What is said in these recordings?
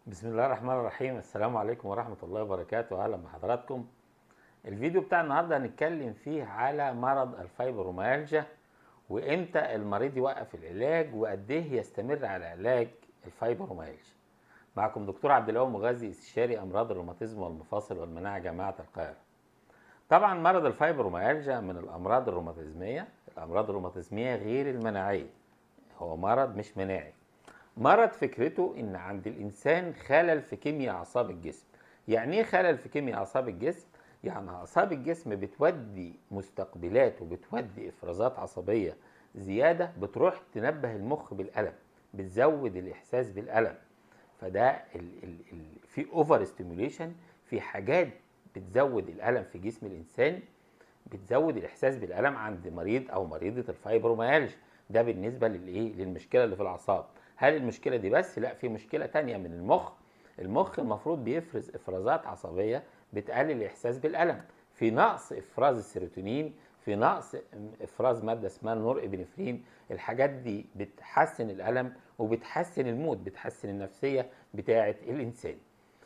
بسم الله الرحمن الرحيم السلام عليكم ورحمة الله وبركاته أهلا بحضراتكم الفيديو بتاع النهاردة هنتكلم فيه على مرض الفايبروميالجيا وإمتى المريض يوقف العلاج وقد إيه يستمر على علاج الفايبروميالجيا معكم دكتور عبد القوي مغذي استشاري أمراض الروماتيزم والمفاصل والمناعة جامعة القاهرة طبعا مرض الفايبروميالجيا من الأمراض الروماتيزمية الأمراض الروماتيزمية غير المناعية هو مرض مش مناعي مرض فكرته ان عند الانسان خلل في كيمياء اعصاب الجسم يعني ايه خلل في كيمياء اعصاب الجسم يعني اعصاب الجسم بتودي مستقبلات وبتودي افرازات عصبيه زياده بتروح تنبه المخ بالالم بتزود الاحساس بالالم فده ال ال ال في اوفر ستيموليشن في حاجات بتزود الالم في جسم الانسان بتزود الاحساس بالالم عند مريض او مريضه الفايبروميالجيا ده بالنسبه للايه للمشكله اللي في الاعصاب هل المشكله دي بس لا في مشكله تانية من المخ المخ المفروض بيفرز افرازات عصبيه بتقلل الاحساس بالالم في نقص افراز السيروتونين في نقص افراز ماده اسمها النور ابنفرين الحاجات دي بتحسن الالم وبتحسن المود بتحسن النفسيه بتاعه الانسان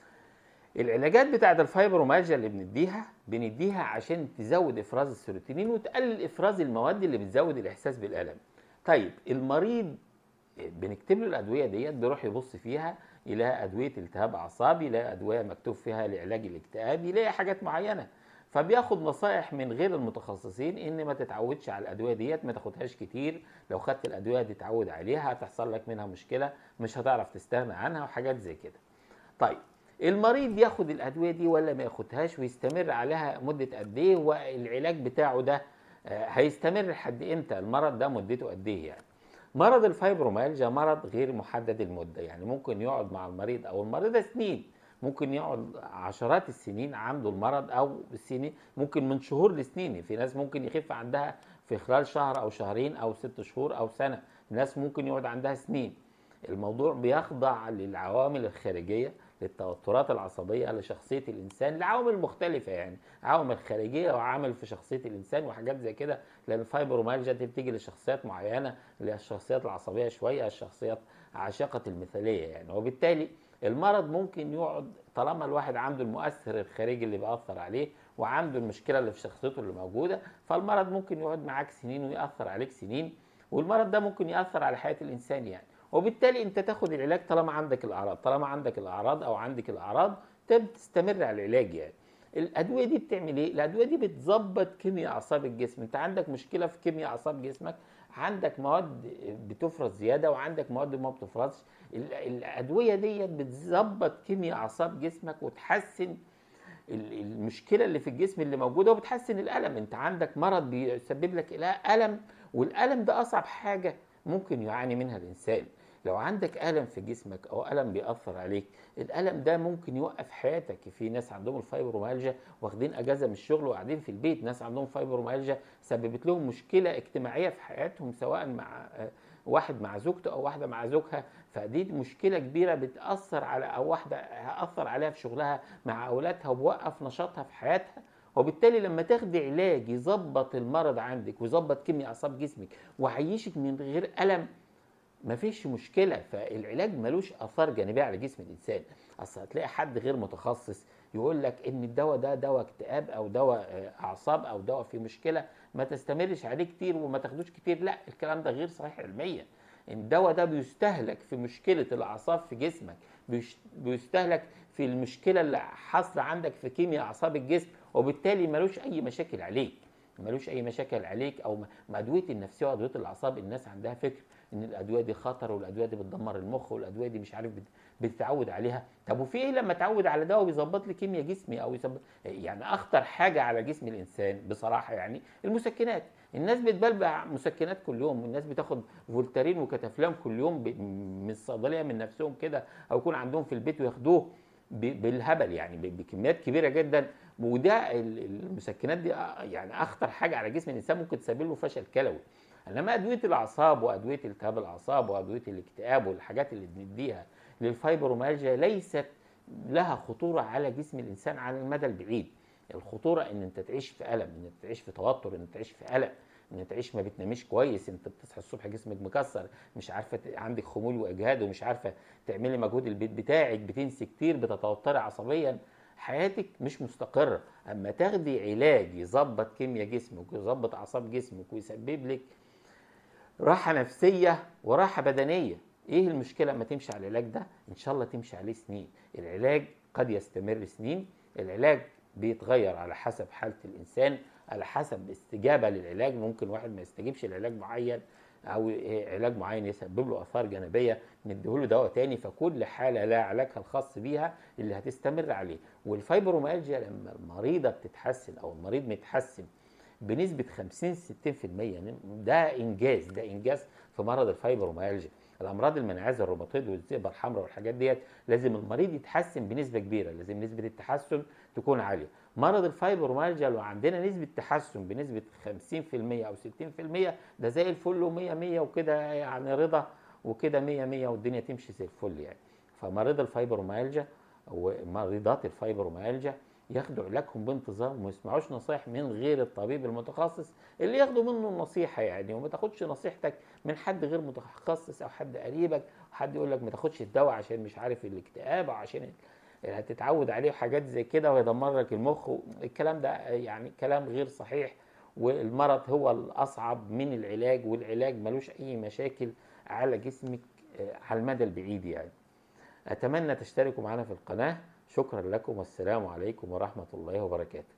العلاجات بتاعه الفايبرومالجيا اللي بنديها بنديها عشان تزود افراز السيروتونين وتقلل افراز المواد اللي بتزود الاحساس بالالم طيب المريض بنكتب له الادويه ديت بيروح يبص فيها يلاقي ادويه التهاب اعصابي يلاقي ادويه مكتوب فيها لعلاج الاكتئاب يلاقي حاجات معينه فبياخد نصائح من غير المتخصصين ان ما تتعودش على الادويه ديت ما تاخدهاش كتير لو خدت الادويه دي تتعود عليها هتحصل لك منها مشكله مش هتعرف تستغنى عنها وحاجات زي كده طيب المريض ياخد الادويه دي ولا ما ياخدهاش ويستمر عليها مده قد ايه والعلاج بتاعه ده هيستمر لحد امتى المرض ده مدته قد ايه يعني مرض الفايبروميالجيا مرض غير محدد المده يعني ممكن يقعد مع المريض او المريض سنين ممكن يقعد عشرات السنين عنده المرض او السنين ممكن من شهور لسنين في ناس ممكن يخف عندها في خلال شهر او شهرين او ست شهور او سنه ناس ممكن يقعد عندها سنين الموضوع بيخضع للعوامل الخارجيه للتوترات العصبيه لشخصيه الانسان لعوامل مختلفه يعني عوامل خارجيه وعامل في شخصيه الانسان وحاجات زي كده لان الفايبروميالجيا دي بتيجي لشخصيات معينه اللي هي الشخصيات العصبيه شويه الشخصيات عاشقه المثاليه يعني وبالتالي المرض ممكن يقعد طالما الواحد عنده المؤثر الخارجي اللي بيأثر عليه وعنده المشكله اللي في شخصيته اللي موجوده فالمرض ممكن يقعد معاك سنين ويأثر عليك سنين والمرض ده ممكن يأثر على حياه الانسان يعني وبالتالي انت تاخد العلاج طالما عندك الاعراض طالما عندك الاعراض او عندك الاعراض تستمر على العلاج يعني الادويه دي بتعمل ايه الادويه دي بتظبط كيمياء اعصاب الجسم انت عندك مشكله في كيمياء اعصاب جسمك عندك مواد بتفرز زياده وعندك مواد ما بتفرزش الادويه ديت بتظبط كيمياء اعصاب جسمك وتحسن المشكله اللي في الجسم اللي موجوده وبتحسن الالم انت عندك مرض بيسبب لك الم والالم ده اصعب حاجه ممكن يعاني منها الانسان لو عندك الم في جسمك او الم بيأثر عليك الالم ده ممكن يوقف حياتك في ناس عندهم الفايبروميالجيا واخدين اجازه من الشغل وقاعدين في البيت ناس عندهم فايبروميالجيا سببت لهم مشكله اجتماعيه في حياتهم سواء مع واحد مع زوجته او واحده مع زوجها فدي مشكله كبيره بتاثر على او واحده هاثر عليها في شغلها مع اولادها وبوقف نشاطها في حياتها وبالتالي لما تاخدي علاج يظبط المرض عندك ويظبط كيمياء اعصاب جسمك ويعيشك من غير الم مفيش مشكله فالعلاج ملوش اثار جانبيه على جسم الانسان اصل هتلاقي حد غير متخصص يقول لك ان الدواء ده دواء اكتئاب او دواء اعصاب او دواء في مشكله ما تستمرش عليه كتير وما تاخدوش كتير لا الكلام ده غير صحيح علميا الدواء ده بيستهلك في مشكله الاعصاب في جسمك بيستهلك في المشكله اللي حاصله عندك في كيمياء اعصاب الجسم وبالتالي ملوش اي مشاكل عليك ملوش اي مشاكل عليك او ادويه النفسيه وادويه الاعصاب الناس عندها فكر ان الادويه دي خطر والادويه دي بتدمر المخ والادويه دي مش عارف بتتعود عليها طب وفي ايه لما اتعود على دواء بيظبط لي كيمياء جسمي او يظبط يعني اخطر حاجه على جسم الانسان بصراحه يعني المسكنات الناس بتبلبع مسكنات كل يوم والناس بتاخد فولتارين وكتافلام كل يوم من الصيدليه من نفسهم كده او يكون عندهم في البيت وياخدوه بالهبل يعني بكميات كبيره جدا وده المسكنات دي يعني اخطر حاجه على جسم الانسان ممكن تسبب له فشل كلوي انما ادويه الاعصاب وادويه التهاب الاعصاب وادويه الاكتئاب والحاجات اللي بنديها للفايبروميالجيا ليست لها خطوره على جسم الانسان على المدى البعيد الخطوره ان انت تعيش في الم ان انت تعيش في توتر ان انت تعيش في قلق ان تعيش ما بتناميش كويس انت بتصحى الصبح جسمك مكسر مش عارفه ت- عندك خمول واجهاد ومش عارفه تعملي مجهود البيت بتاعك بتنسي كتير بتتوتري عصبيا حياتك مش مستقره اما تاخدي علاج يظبط كيمياء جسمك ويظبط اعصاب جسمك ويسبب لك راحه نفسيه وراحه بدنيه ايه المشكله اما تمشي على العلاج ده ان شاء الله تمشي عليه سنين العلاج قد يستمر سنين العلاج بيتغير على حسب حاله الانسان على حسب استجابه للعلاج ممكن واحد ما يستجيبش لعلاج معين او إيه علاج معين يسبب له اثار جانبيه نديله دواء تاني فكل حاله لها علاجها الخاص بيها اللي هتستمر عليه والفايبروميالجيا لما المريضه بتتحسن او المريض متحسن بنسبه 50 60% ده انجاز ده انجاز في مرض الفايبروميالجيا الامراض المناعيه زي الروماتويد والذئبه الحمراء والحاجات ديت لازم المريض يتحسن بنسبه كبيره لازم نسبه التحسن تكون عاليه مرض الفايبروميالجيا لو عندنا نسبه تحسن بنسبه 50% او 60% ده زي الفل و100 100 وكده يعني رضا وكده 100 100 والدنيا تمشي زي الفل يعني فمريض الفايبروميالجيا ومريضات الفايبروميالجيا ياخدوا علاجهم بانتظام وما يسمعوش نصايح من غير الطبيب المتخصص اللي ياخدوا منه النصيحه يعني وما تاخدش نصيحتك من حد غير متخصص او حد قريبك حد يقول لك ما تاخدش الدواء عشان مش عارف الاكتئاب او عشان هتتعود عليه وحاجات زي كده ويدمر لك المخ الكلام ده يعني كلام غير صحيح والمرض هو الاصعب من العلاج والعلاج ملوش اي مشاكل على جسمك آه، على المدى البعيد يعني اتمنى تشتركوا معنا في القناه شكرا لكم والسلام عليكم ورحمه الله وبركاته